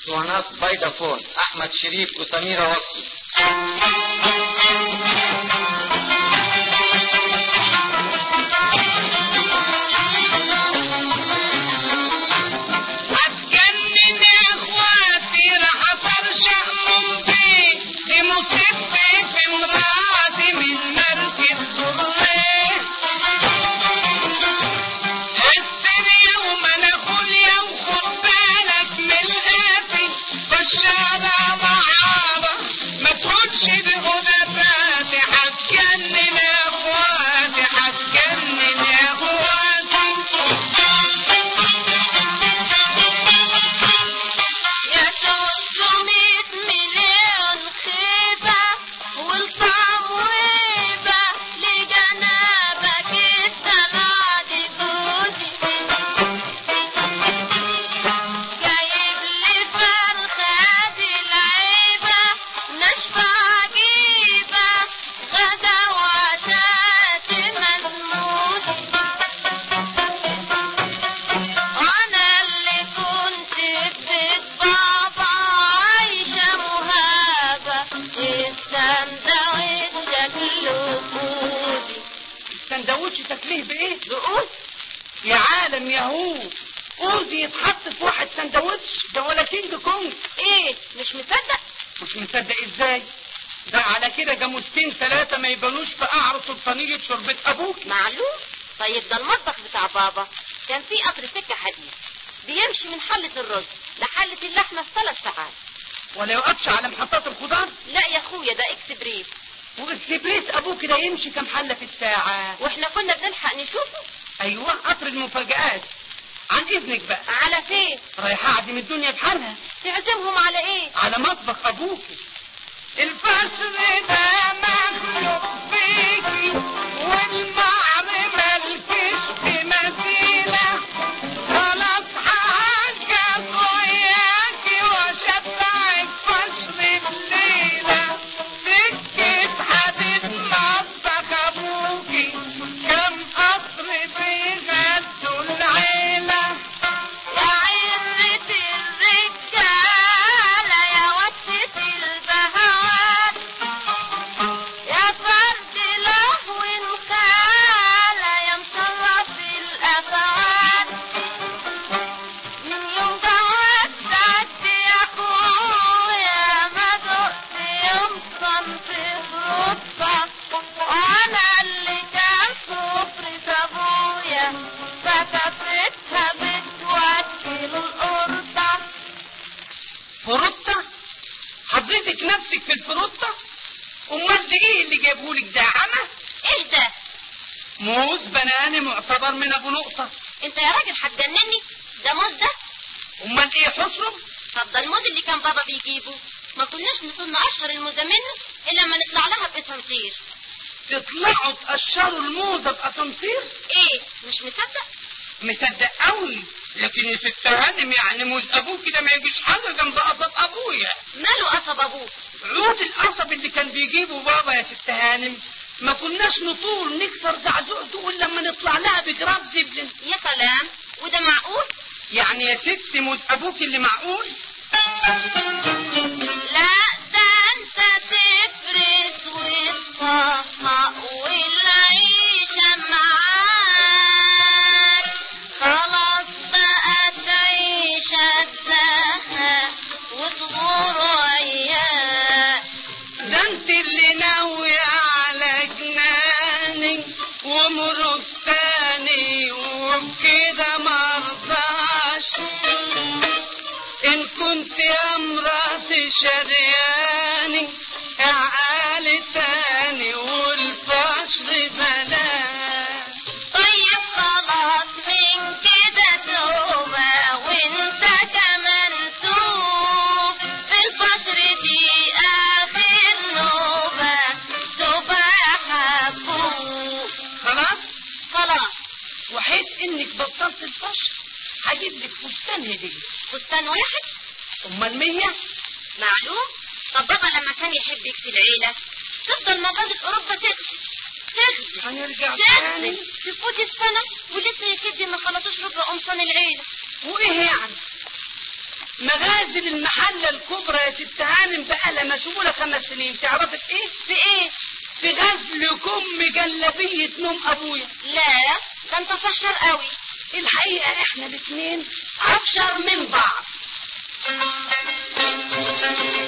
اسطوانات فودافون احمد شريف وسميرة وصفي هتجنن يا اخواتي راح ارجع ممكن دي مصيبتي في مراتي من مركب ضليه الدنيا ومن اخويا وخد بالك من القافي بشارة معارة ما تقولش دي غدفاتي هتجنن يا اخواتي هتجنن يا اخواتي يا تلتمية مليون خيبة والطعم وهبة لجنابك السلاد جوزي جايب لي فرخة العيبة ناشفة عجيبة غدا وعشاء مزموزي أنا اللي كنت في بيت بابا عايشة مهابة السندوتش شكله فوزي السندوتش تكليه بايه بقول يا عالم يا هو اوزي يتحط في واحد سندوتش ده ولا كينج كونج ايه مش مصدق مش مصدق ازاي ده على كده جاموستين ثلاثة ما يبانوش في قعر سلطانية شربة ابوك معلوم طيب ده المطبخ بتاع بابا كان فيه قطر سكة حديد بيمشي من حلة الرز لحلة اللحمة في ثلاث ساعات ولا يوقفش على محطات الخضار لا يا اخويا ده اكسبريس واكسبريس ابوك ده يمشي كام حلة في الساعة واحنا كنا بنلحق نشوفه ايوه قطر المفاجآت عن اذنك بقى على فين رايحة اعدم الدنيا بحالها تعزمهم على ايه على مطبخ ابوك الفصل ده مخلوق فيكي والمعر ملكش بمثيلة خلاص حاجة وياكي وشبع الفصل الليلة سكة حديد مطبخ ابوكي كم قطر بيغدوا العيلة يا عزة الرجالة يا وسة البهوات يا فرد لهو خالة يا مشرف الأخوات من يوم جوازتك يا أخويا ما دقت يوم صنف خروطة وأنا اللي كان سفرة أبويا فكفتها بتوكل القرطة فروتة حضرتك نفسك في الفروتة امال ده ايه اللي جابهولك ده عمى ايه ده موز بناني معتبر من ابو نقطة انت يا راجل هتجنني ده موز ده امال ايه حصرم طب ده الموز اللي كان بابا بيجيبه ما كناش نكون نقشر الموزة منه الا لما نطلع لها باسانسير تطلعوا تقشروا الموزة باسانسير ايه مش مصدق مصدق قوي لكن يا ست هانم يعني موز ابوك كده ما يجيش حاجة جنب قصب ابويا ماله قصب ابوه عود القصب اللي كان بيجيبه بابا يا ست هانم ما كناش نطول نكسر زعزوعته الا لما نطلع لها بجراب زبلة يا سلام وده معقول يعني يا ست موز ابوك اللي معقول لا ده انت تفرس وتصحى والعيشة معاك خلاص بقى تعيش الزهق وتغور وياك ده انت اللي ناوي على جناني ومرستاني وبكده مرضاش ان كنت يا مراتي شرياني اعقالي تاني والفشل بلاش طيب خلاص من كده توبة وانت كمان توب في الفشر دي اخر نوبة توبة يا حبوب خلاص خلاص وحيث انك بطلت الفشل هجيب لك فستان هديه فستان واحد امال مية معلوم طب بابا لما كان يحب يكفي العيلة تفضل مبادئ اوروبا تغزي تغزي هنرجع تغزي تاني تفوت السنة ولسه يا كدي ما خلصوش ربع قمصان العيلة وايه يعني مغازل المحلة الكبرى يا ست هانم بقالها مشغولة خمس سنين تعرفي في ايه؟ في ايه في غزل كم جلبية نوم ابويا لا ده انت فشر قوي الحقيقة احنا الاتنين ابشر من بعض